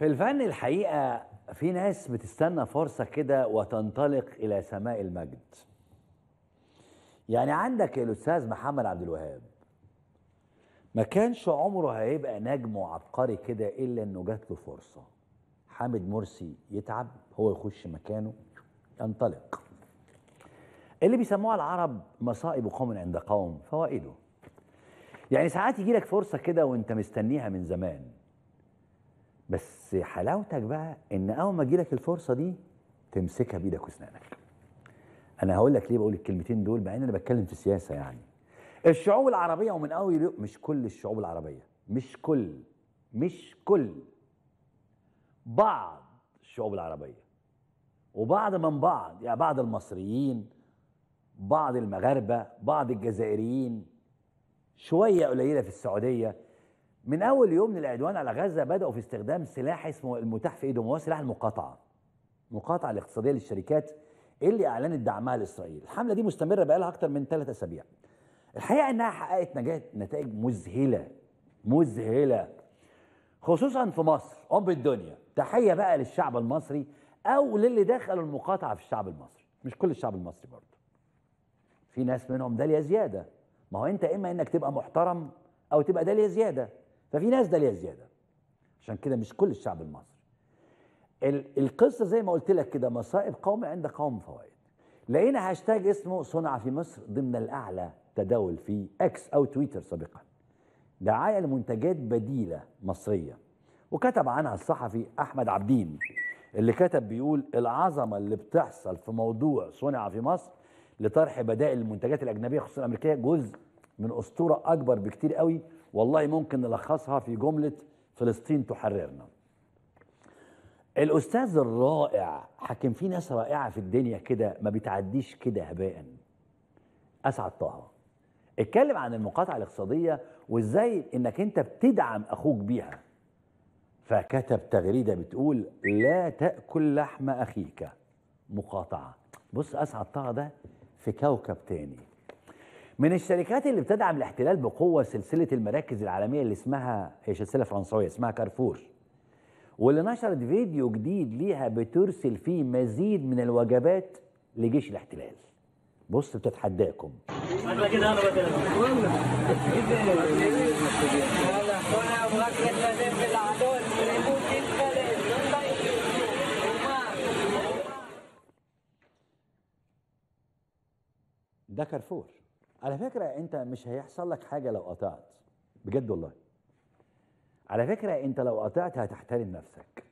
في الفن الحقيقة في ناس بتستنى فرصة كده وتنطلق إلى سماء المجد يعني عندك الأستاذ محمد عبد الوهاب ما كانش عمره هيبقى نجم وعبقري كده إلا إنه جات له فرصة حامد مرسي يتعب هو يخش مكانه ينطلق اللي بيسموها العرب مصائب قوم عند قوم فوائده يعني ساعات يجي لك فرصة كده وانت مستنيها من زمان بس حلاوتك بقى ان اول ما تجيلك الفرصه دي تمسكها بايدك واسنانك انا هقول لك ليه بقول الكلمتين دول مع ان انا بتكلم في السياسه يعني الشعوب العربيه ومن اول يوم مش كل الشعوب العربيه مش كل مش كل بعض الشعوب العربيه وبعض من بعض يعني بعض المصريين بعض المغاربه بعض الجزائريين شويه قليله في السعوديه من اول يوم من العدوان على غزه بداوا في استخدام سلاح اسمه المتاح في ايدهم وهو سلاح المقاطعه المقاطعه الاقتصاديه للشركات اللي اعلنت دعمها لاسرائيل الحمله دي مستمره بقى لها اكتر من ثلاث اسابيع الحقيقه انها حققت نجاح نتائج مذهله مذهله خصوصا في مصر ام الدنيا تحيه بقى للشعب المصري او للي دخلوا المقاطعه في الشعب المصري مش كل الشعب المصري برضه في ناس منهم داليه زياده ما هو انت اما انك تبقى محترم او تبقى داليه زياده ففي ناس داليه زياده عشان كده مش كل الشعب المصري ال- القصه زي ما قلت لك كده مصائب قوم عند قوم فوائد لقينا هاشتاج اسمه صنع في مصر ضمن الاعلى تداول في اكس او تويتر سابقا دعايه لمنتجات بديله مصريه وكتب عنها الصحفي احمد عبدين اللي كتب بيقول العظمه اللي بتحصل في موضوع صنع في مصر لطرح بدائل المنتجات الاجنبيه خصوصا الامريكيه جزء من اسطوره اكبر بكتير قوي والله ممكن نلخصها في جمله فلسطين تحررنا الاستاذ الرائع حكم في ناس رائعه في الدنيا كده ما بتعديش كده هباء اسعد طه اتكلم عن المقاطعه الاقتصاديه وازاي انك انت بتدعم اخوك بيها فكتب تغريده بتقول لا تاكل لحم اخيك مقاطعه بص اسعد طه ده في كوكب تاني من الشركات اللي بتدعم الاحتلال بقوه سلسله المراكز العالميه اللي اسمها هي سلسله فرنسويه اسمها كارفور واللي نشرت فيديو جديد ليها بترسل فيه مزيد من الوجبات لجيش الاحتلال بص بتتحداكم انا كده انا كده وانا ابغاك تتلازم بالعدول يموت يتخلد ده كارفور على فكرة انت مش هيحصل لك حاجة لو قطعت بجد والله على فكرة انت لو قطعت هتحترم نفسك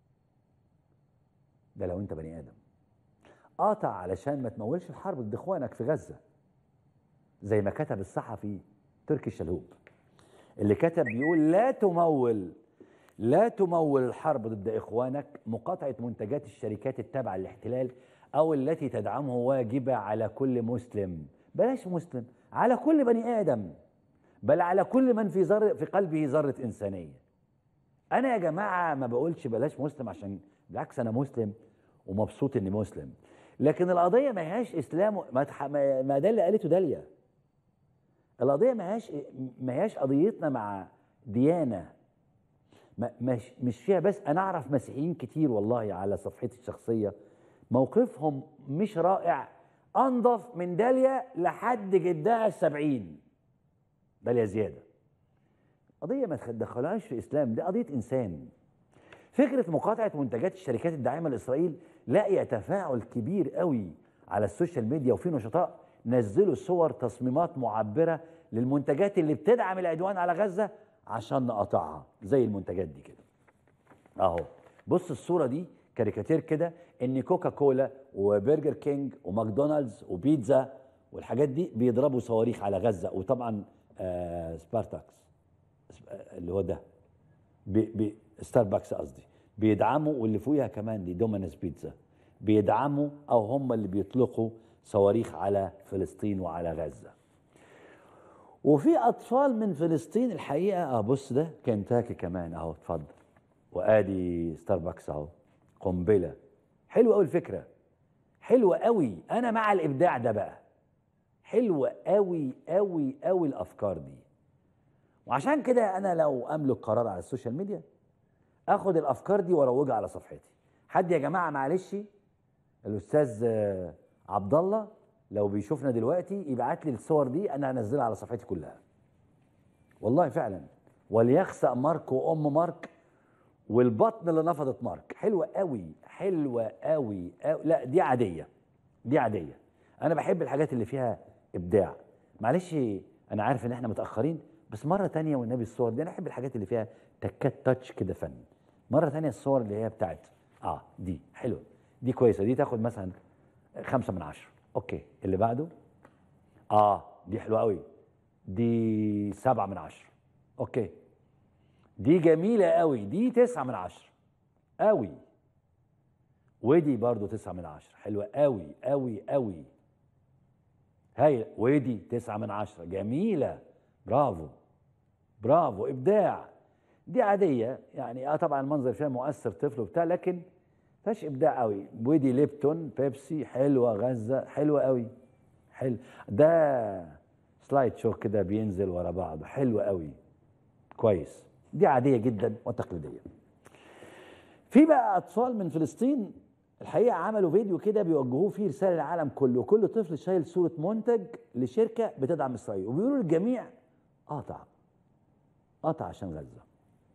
ده لو انت بني ادم قاطع علشان ما تمولش الحرب ضد اخوانك في غزة زي ما كتب الصحفي تركي الشلهوب اللي كتب بيقول لا تمول لا تمول الحرب ضد اخوانك مقاطعه منتجات الشركات التابعه للاحتلال او التي تدعمه واجبه على كل مسلم بلاش مسلم على كل بني ادم بل على كل من في ذر في قلبه ذره انسانيه انا يا جماعه ما بقولش بلاش مسلم عشان بالعكس انا مسلم ومبسوط اني مسلم لكن القضيه ما هياش اسلام و- ما تح- ما ما ده اللي قالته داليا القضيه ما هياش ما هياش قضيتنا مع ديانه ما مش مش فيها بس انا اعرف مسيحيين كتير والله على صفحتي الشخصيه موقفهم مش رائع انضف من داليا لحد جدها السبعين داليا زياده قضيه ما تدخلهاش في اسلام دي قضيه انسان فكره مقاطعه منتجات الشركات الداعمه لاسرائيل لاقيه تفاعل كبير قوي على السوشيال ميديا وفي نشطاء نزلوا صور تصميمات معبره للمنتجات اللي بتدعم العدوان على غزه عشان نقطعها زي المنتجات دي كده اهو بص الصوره دي كاريكاتير كده ان كوكا كولا وبرجر كينج وماكدونالدز وبيتزا والحاجات دي بيضربوا صواريخ على غزه وطبعا آه سبارتاكس آه، اللي هو ده بي بي ستاربكس قصدي بيدعموا واللي فوقيها كمان دي دومينس بيتزا بيدعموا او هم اللي بيطلقوا صواريخ على فلسطين وعلى غزه وفي اطفال من فلسطين الحقيقه اه بص ده كنتاكي كمان اهو اتفضل وادي ستاربكس اهو قنبله حلوه قوي الفكره حلوه قوي انا مع الابداع ده بقى حلوه قوي قوي قوي الافكار دي وعشان كده انا لو املك قرار على السوشيال ميديا اخد الافكار دي واروجها على صفحتي حد يا جماعه معلش الاستاذ آه، عبد الله لو بيشوفنا دلوقتي يبعت لي الصور دي انا هنزلها على صفحتي كلها والله فعلا وليخسأ مارك وام مارك والبطن اللي نفضت مارك حلوه قوي حلوه قوي, قوي. لا دي عاديه دي عاديه انا بحب الحاجات اللي فيها ابداع معلش انا عارف ان احنا متاخرين بس مره تانية والنبي الصور دي انا احب الحاجات اللي فيها تكات تاتش كده فن مره تانية الصور اللي هي بتاعت اه دي حلوه دي كويسه دي تاخد مثلا خمسة من عشرة اوكي اللي بعده اه دي حلوه قوي دي سبعة من عشرة اوكي دي جميلة قوي دي تسعة من عشرة قوي ودي برضو تسعة من عشرة حلوة قوي قوي قوي هاي ودي تسعة من عشرة جميلة برافو برافو إبداع دي عادية يعني اه طبعا المنظر فيها مؤثر طفل وبتاع لكن فيهاش إبداع قوي ودي ليبتون بيبسي حلوة غزة حلوة قوي حلو ده سلايد شو كده بينزل ورا بعضه حلو قوي كويس دي عاديه جدا وتقليديه في بقى اطفال من فلسطين الحقيقه عملوا فيديو كده بيوجهوه فيه رساله للعالم كله كل طفل شايل صوره منتج لشركه بتدعم اسرائيل وبيقولوا للجميع قاطع قاطع عشان غزه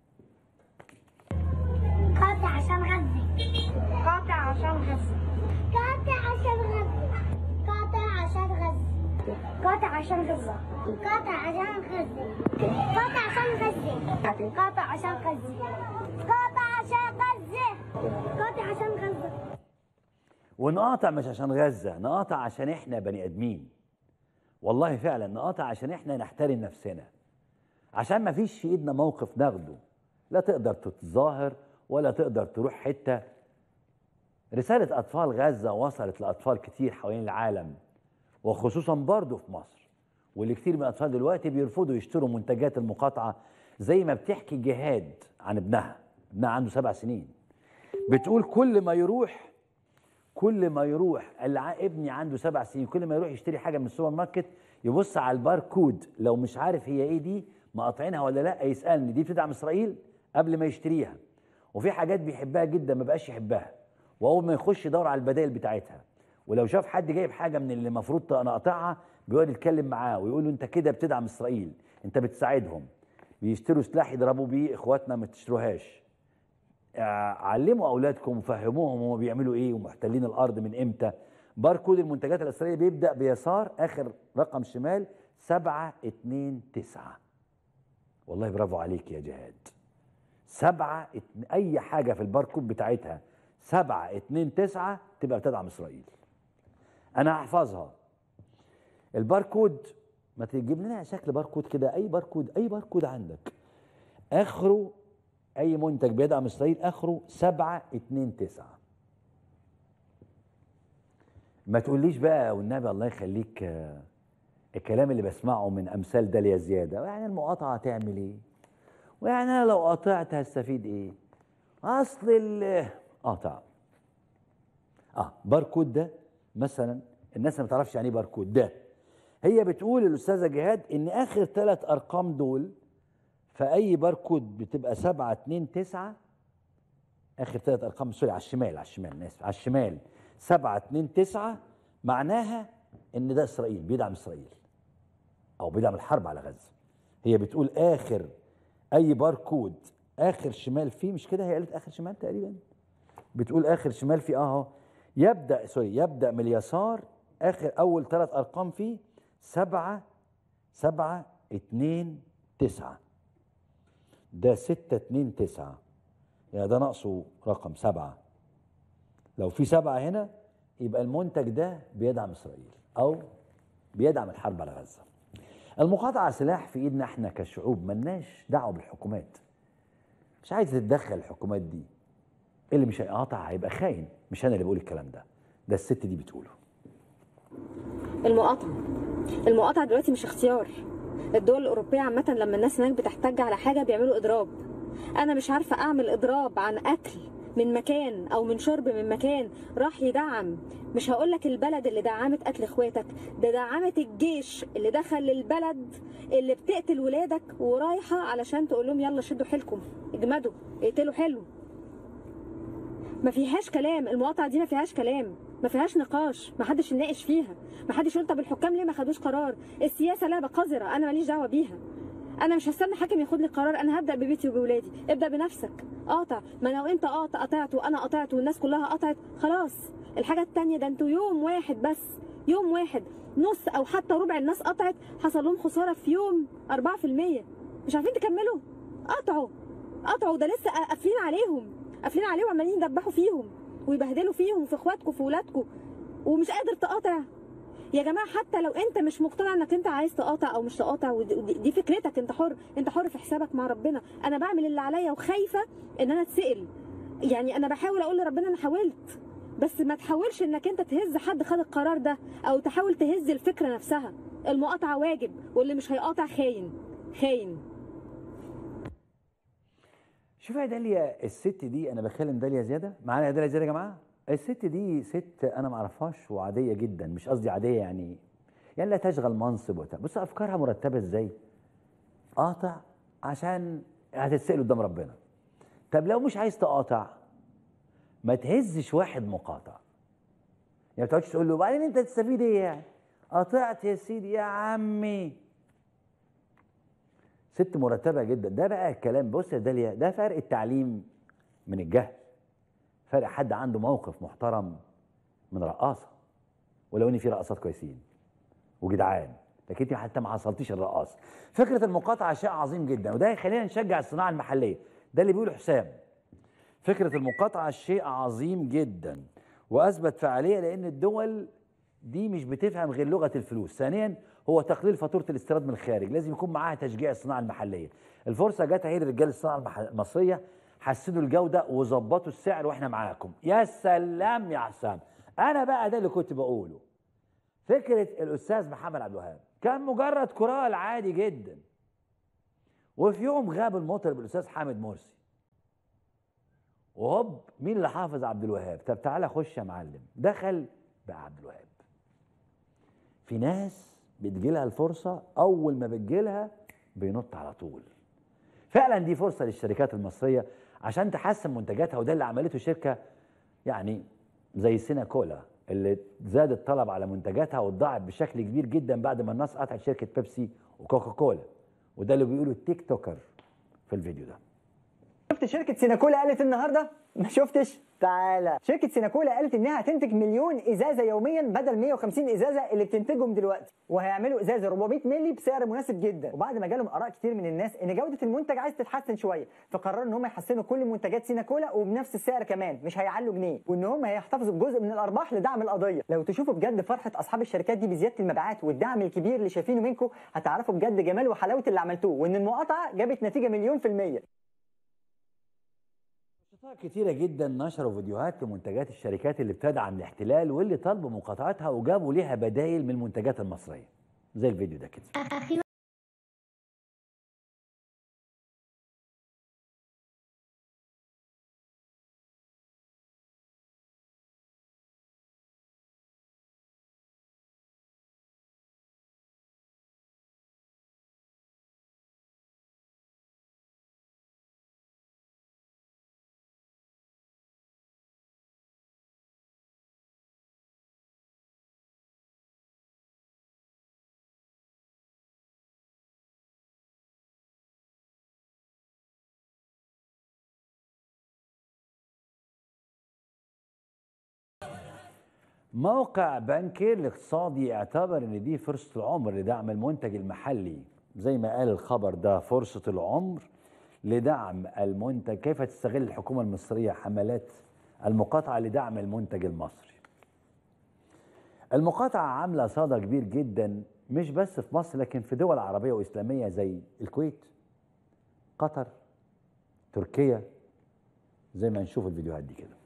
قاطع عشان غزة قاطع عشان غزة قاطع عشان غزة قاطع عشان غزة قاطع عشان غزة قاطع عشان غزة قاطع عشان غزة قاطع عشان غزة قاطع عشان غزة قاطع عشان غزة ونقاطع مش عشان غزه نقاطع عشان احنا بني ادمين والله فعلا نقاطع عشان احنا نحترم نفسنا عشان ما فيش في ايدنا موقف ناخده لا تقدر تتظاهر ولا تقدر تروح حته رساله اطفال غزه وصلت لاطفال كتير حوالين العالم وخصوصا برضه في مصر واللي كتير من الاطفال دلوقتي بيرفضوا يشتروا منتجات المقاطعه زي ما بتحكي جهاد عن ابنها ابنها عنده سبع سنين بتقول كل ما يروح كل ما يروح الع- ابني عنده سبع سنين كل ما يروح يشتري حاجه من السوبر ماركت يبص على الباركود لو مش عارف هي ايه دي مقاطعينها ولا لا يسالني دي بتدعم اسرائيل قبل ما يشتريها وفي حاجات بيحبها جدا ما بقاش يحبها واول ما يخش يدور على البدائل بتاعتها ولو شاف حد جايب حاجه من اللي المفروض نقطعها بيقعد يتكلم معاه ويقول له انت كده بتدعم اسرائيل انت بتساعدهم بيشتروا سلاح يضربوا بيه اخواتنا ما تشتروهاش آه، علموا اولادكم وفهموهم هم بيعملوا ايه ومحتلين الارض من امتى باركود المنتجات الاسرائيليه بيبدا بيسار اخر رقم شمال 7 2 9 والله برافو عليك يا جهاد سبعة اتن... أي حاجة في الباركود بتاعتها سبعة اتنين تسعة تبقى بتدعم إسرائيل أنا هحفظها الباركود ما تجيب لنا شكل باركود كده أي باركود أي باركود عندك آخره أي منتج بيدعم إسرائيل آخره سبعة اتنين تسعة ما تقوليش بقى والنبي الله يخليك آه، الكلام اللي بسمعه من أمثال داليا زيادة يعني المقاطعة هتعمل إيه ويعني انا لو قطعت هستفيد ايه اصل ال قطع اه باركود ده مثلا الناس اللي ما تعرفش يعني ايه باركود ده هي بتقول الاستاذه جهاد ان اخر ثلاث ارقام دول في اي باركود بتبقى 7 2 9 اخر ثلاث ارقام سوري على الشمال على الشمال انا اسف على الشمال 7 2 9 معناها ان ده اسرائيل بيدعم اسرائيل او بيدعم الحرب على غزه هي بتقول اخر اي باركود اخر شمال فيه مش كده هي قالت اخر شمال تقريبا بتقول اخر شمال فيه اه يبدا سوري يبدا من اليسار اخر اول ثلاث ارقام فيه سبعة سبعة اتنين تسعة ده ستة اتنين تسعة يعني ده ناقصه رقم سبعة لو في سبعة هنا يبقى المنتج ده بيدعم إسرائيل أو بيدعم الحرب على غزة المقاطعة سلاح في إيدنا إحنا كشعوب ملناش دعوة بالحكومات مش عايز تتدخل الحكومات دي اللي مش هيقاطع هيبقى خاين مش أنا اللي بقول الكلام ده ده الست دي بتقوله المقاطعة المقاطعة دلوقتي مش اختيار الدول الأوروبية عامة لما الناس هناك بتحتج على حاجة بيعملوا إضراب أنا مش عارفة أعمل إضراب عن أكل من مكان او من شرب من مكان راح يدعم مش هقولك البلد اللي دعمت قتل اخواتك ده دعمت الجيش اللي دخل للبلد اللي بتقتل ولادك ورايحه علشان تقول لهم يلا شدوا حيلكم اجمدوا اقتلوا حلو ما فيهاش كلام المقاطعه دي ما فيهاش كلام ما فيهاش نقاش ما حدش يناقش فيها ما حدش يقول طب الحكام ليه ما خدوش قرار السياسه لعبه قذره انا ماليش دعوه بيها انا مش هستنى حاكم ياخد لي قرار انا هبدا ببيتي وبولادي ابدا بنفسك قاطع ما لو انت قاطع قطعت وانا قطعت والناس كلها قطعت خلاص الحاجه التانية ده انتوا يوم واحد بس يوم واحد نص او حتى ربع الناس قطعت حصل لهم خساره في يوم 4% مش عارفين تكملوا قطعوا قطعوا ده لسه قافلين عليهم قافلين عليهم وعمالين يدبحوا فيهم ويبهدلوا فيهم وفي اخواتكم وفي ولادكم ومش قادر تقاطع يا جماعه حتى لو انت مش مقتنع انك انت عايز تقاطع او مش تقاطع ودي ودي- دي فكرتك انت حر انت حر في حسابك مع ربنا انا بعمل اللي عليا وخايفه ان انا اتسال يعني انا بحاول اقول لربنا انا حاولت بس ما تحاولش انك انت تهز حد خد القرار ده او تحاول تهز الفكره نفسها المقاطعه واجب واللي مش هيقاطع خاين خاين شوف يا داليا الست دي انا بكلم داليا زياده معانا يا داليا زياده يا جماعه الست دي ست انا ما اعرفهاش وعاديه جدا مش قصدي عاديه يعني يعني لا تشغل منصب وبتاع بص افكارها مرتبه ازاي قاطع عشان هتتسال قدام ربنا طب لو مش عايز تقاطع ما تهزش واحد مقاطع يعني ما تقعدش تقول له وبعدين انت تستفيد ايه يعني قطعت يا سيدي يا عمي ست مرتبه جدا ده بقى الكلام بص يا داليا ده فرق التعليم من الجهل فرق حد عنده موقف محترم من رقاصه ولو ان في رقاصات كويسين وجدعان لكن انت حتى ما حصلتيش الرقاص فكره المقاطعه شيء عظيم جدا وده يخلينا نشجع الصناعه المحليه ده اللي بيقوله حسام فكره المقاطعه شيء عظيم جدا واثبت فعاليه لان الدول دي مش بتفهم غير لغه الفلوس ثانيا هو تقليل فاتوره الاستيراد من الخارج لازم يكون معاها تشجيع الصناعه المحليه الفرصه جت اهي لرجال الصناعه المح- المصريه حسنوا الجوده وظبطوا السعر واحنا معاكم يا سلام يا حسام انا بقى ده اللي كنت بقوله فكره الاستاذ محمد عبد الوهاب كان مجرد كورال عادي جدا وفي يوم غاب المطرب الاستاذ حامد مرسي وهوب مين اللي حافظ عبد الوهاب طب تعالى خش يا معلم دخل بقى عبد الوهاب في ناس بتجيلها الفرصة أول ما بتجيلها بينط على طول فعلا دي فرصة للشركات المصرية عشان تحسن منتجاتها وده اللي عملته شركة يعني زي سينا كولا اللي زاد الطلب على منتجاتها واتضاعف بشكل كبير جدا بعد ما الناس قطعت شركة بيبسي وكوكا كولا وده اللي بيقوله التيك توكر في الفيديو ده شفت شركة سيناكولا قالت النهارده؟ ما شفتش؟ تعالى شركة سيناكولا قالت انها هتنتج مليون ازازة يوميا بدل 150 ازازة اللي بتنتجهم دلوقتي وهيعملوا ازازة 400 مللي بسعر مناسب جدا وبعد ما جالهم اراء كتير من الناس ان جودة المنتج عايز تتحسن شوية فقرروا ان هم يحسنوا كل منتجات سيناكولا وبنفس السعر كمان مش هيعلوا جنيه وان هم هيحتفظوا بجزء من الارباح لدعم القضية لو تشوفوا بجد فرحة اصحاب الشركات دي بزيادة المبيعات والدعم الكبير اللي شايفينه منكم هتعرفوا بجد جمال وحلاوة اللي عملتوه وان المقاطعة جابت نتيجة مليون في المية نشطاء كتيرة جدا نشروا فيديوهات لمنتجات الشركات اللي بتدعم الاحتلال واللي طالبوا مقاطعتها وجابوا ليها بدايل من المنتجات المصرية زي الفيديو ده كده موقع بانكير الاقتصادي اعتبر ان دي فرصه العمر لدعم المنتج المحلي زي ما قال الخبر ده فرصه العمر لدعم المنتج كيف تستغل الحكومه المصريه حملات المقاطعه لدعم المنتج المصري المقاطعه عامله صدى كبير جدا مش بس في مصر لكن في دول عربيه واسلاميه زي الكويت قطر تركيا زي ما نشوف الفيديوهات دي كده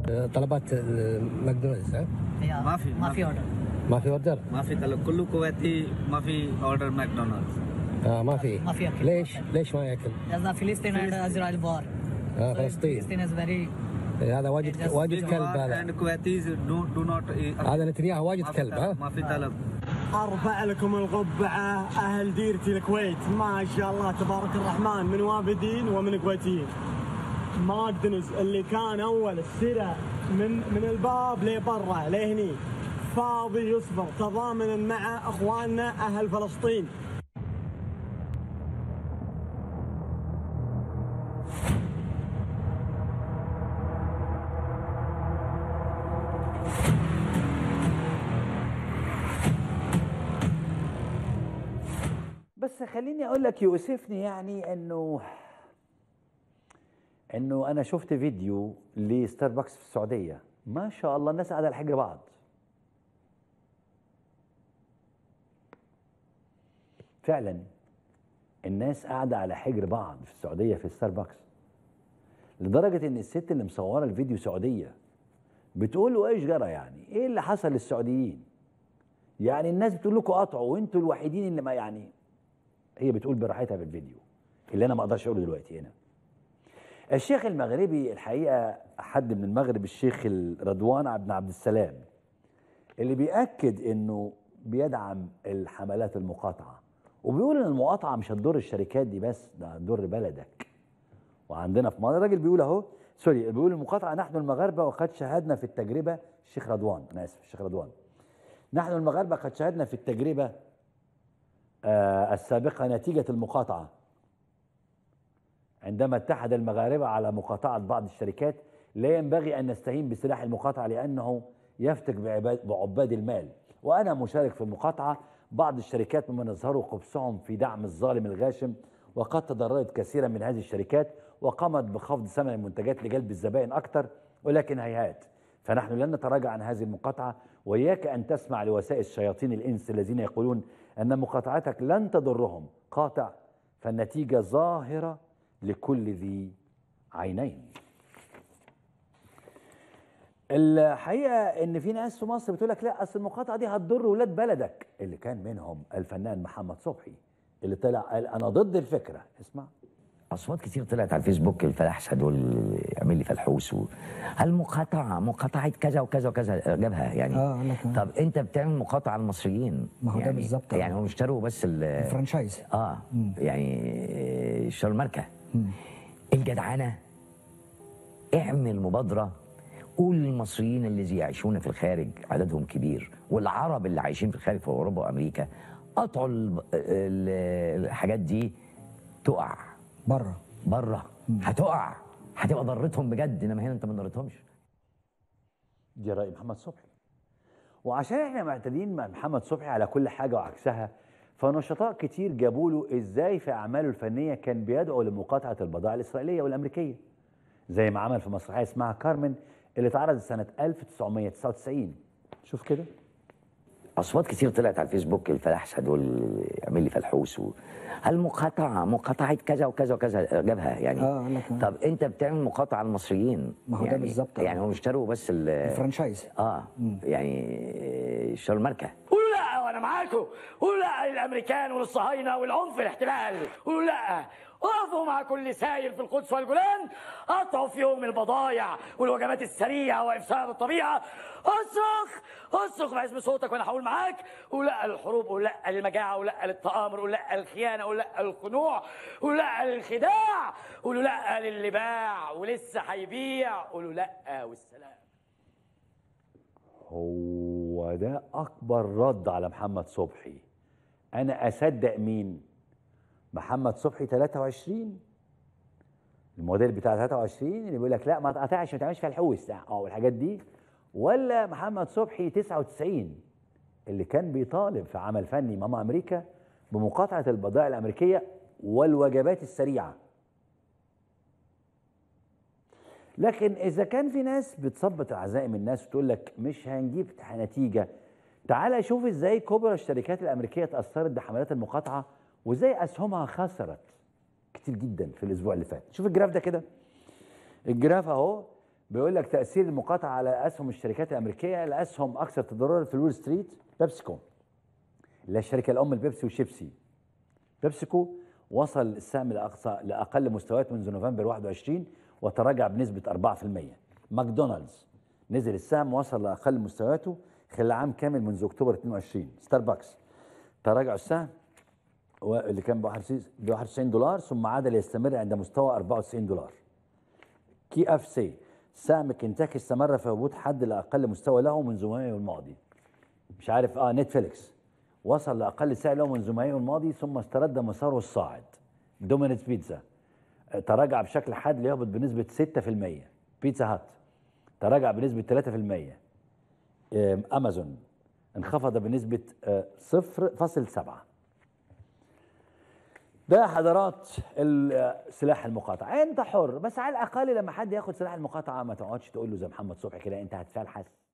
طلبات ماكدونالدز ها ما في ما في اوردر ما في اوردر ما في طلب كله كويتي ما في اوردر ماكدونالدز اه ما في ما في أكل. ليش ليش ما ياكل There's a Philistine and Israel war. آه So فلسطين Philistine is very هذا واجد Just واجد big كلب war هذا and Kuwaitis do, do not eat. هذا نتنياهو واجد ما في كلب طلب- ها ما في طلب ارفع لكم القبعه اهل ديرتي الكويت ما شاء الله تبارك الرحمن من وافدين ومن كويتيين ماكدونالدز اللي كان اول السرة من من الباب لبرا لهني فاضي يصبر تضامنا مع اخواننا اهل فلسطين بس خليني اقول لك يؤسفني يعني انه انه انا شفت فيديو لستاربكس في السعوديه ما شاء الله الناس قاعده على حجر بعض فعلا الناس قاعده على حجر بعض في السعوديه في ستاربكس لدرجه ان الست اللي مصوره الفيديو سعوديه بتقول له ايش جرى يعني ايه اللي حصل للسعوديين يعني الناس بتقول لكم قطعوا وانتوا الوحيدين اللي ما يعني هي بتقول براحتها في الفيديو اللي انا ما اقدرش اقوله دلوقتي هنا الشيخ المغربي الحقيقه حد من المغرب الشيخ رضوان بن عبد السلام اللي بيأكد انه بيدعم الحملات المقاطعه وبيقول ان المقاطعه مش هتضر الشركات دي بس ده هتضر بلدك وعندنا في مصر الراجل بيقول اهو سوري بيقول المقاطعه نحن المغاربه وقد شاهدنا في التجربه الشيخ رضوان انا اسف الشيخ رضوان نحن المغاربه قد شاهدنا في التجربه آه، السابقة نتيجة المقاطعة عندما اتحد المغاربة على مقاطعة بعض الشركات لا ينبغي أن نستهين بسلاح المقاطعة لأنه يفتك بعباد- بعباد المال وأنا مشارك في المقاطعة بعض الشركات ممن أظهروا خبثهم في دعم الظالم الغاشم وقد تضررت كثيرا من هذه الشركات وقامت بخفض ثمن المنتجات لجلب الزبائن أكثر ولكن هيهات فنحن لن نتراجع عن هذه المقاطعة وإياك أن تسمع لوسائل شياطين الإنس الذين يقولون أن مقاطعتك لن تضرهم قاطع فالنتيجة ظاهرة لكل ذي عينين الحقيقة إن في ناس في مصر بتقول لك لا أصل المقاطعة دي هتضر ولاد بلدك اللي كان منهم الفنان محمد صبحي اللي طلع قال أنا ضد الفكرة اسمع اصوات كتير طلعت على الفيسبوك الفلاحسه دول يعمل لي فلحوس و... هل مقاطعه مقاطعه كذا وكذا وكذا جابها يعني آه، قال لك آه. طب انت بتعمل مقاطعه على المصريين ما هو ده يعني بالظبط. يعني هم اشتروا بس ال الفرنشايز اه يعني اشتروا الماركه الجدعنه اعمل مبادره قول للمصريين الذي يعيشون في الخارج عددهم كبير والعرب اللي عايشين في الخارج في اوروبا وامريكا قطعوا ال- ال- الحاجات دي تقع بره بره هتقع هتبقى ضرتهم بجد انما هنا انت ما ضرتهمش دي رأي محمد صبحي وعشان احنا معتادين مع محمد صبحي على كل حاجة وعكسها فنشطاء كتير جابوا له ازاي في اعماله الفنية كان بيدعو لمقاطعة البضائع الاسرائيلية والامريكية زي ما عمل في مسرحية اسمها كارمن اللي اتعرضت سنة 1999 شوف كده اصوات كتير طلعت على الفيسبوك الفلاحسه دول يعمل لي فلحوس و... هل مقاطعه مقاطعه كذا وكذا وكذا جابها يعني آه، قال لك آه. طب انت بتعمل مقاطعه على المصريين ما هو ده يعني بالظبط. يعني هم اشتروا بس ال الفرنشايز اه يعني اشتروا الماركه قولوا لا وانا معاكم قولوا لا للامريكان وللصهاينه والعنف الاحتلال قولوا لا اقفوا مع كل سائل في القدس والجولان قطعوا فيهم البضايع والوجبات السريعه وافساد الطبيعه اصرخ اصرخ باسم صوتك وانا هقول معاك قول لا للحروب قول لا للمجاعه قول لا للتآمر قول لا للخيانه قول لا للخنوع قول لا للخداع قولوا لا للي باع ولسه هيبيع قولوا لا والسلام هو ده اكبر رد على محمد صبحي انا اصدق مين محمد صبحي 23 الموديل بتاع 23 اللي بيقول لك لا ما تقطعش ما تعملش فيها الحوس لا اه والحاجات دي ولا محمد صبحي 99 اللي كان بيطالب في عمل فني ماما امريكا بمقاطعه البضائع الامريكيه والوجبات السريعه لكن اذا كان في ناس بتثبط عزائم الناس وتقول لك مش هنجيب نتيجه تعال شوف ازاي كبرى الشركات الامريكيه تاثرت بحملات المقاطعه وازاي اسهمها خسرت كتير جدا في الاسبوع اللي فات شوف الجراف ده كده الجراف اهو بيقول لك تاثير المقاطعه على اسهم الشركات الامريكيه الاسهم اكثر تضررا في الول ستريت بيبسيكو اللي هي الشركه الام البيبسي وشيبسي بيبسيكو وصل السهم لاقصى لاقل مستويات منذ نوفمبر 21 وتراجع بنسبه 4% ماكدونالدز نزل السهم وصل لاقل مستوياته خلال عام كامل منذ اكتوبر 22 ستاربكس تراجع السهم و- اللي كان ب 91 دولار ثم عاد ليستمر عند مستوى 94 دولار كي اف سي سهم كنتاكي استمر في هبوط حد لاقل مستوى له منذ مايو الماضي مش عارف اه نتفليكس وصل لاقل سعر له منذ مايو الماضي ثم استرد مساره الصاعد دومينيتس بيتزا آه، تراجع بشكل حاد ليهبط بنسبه 6% بيتزا هات تراجع بنسبه 3% آم، امازون انخفض بنسبه آه، 0.7 ده حضرات ال- سلاح المقاطعه انت حر بس على الاقل لما حد ياخد سلاح المقاطعه ما تقعدش تقول له زي محمد صبحي كده انت هتفلحس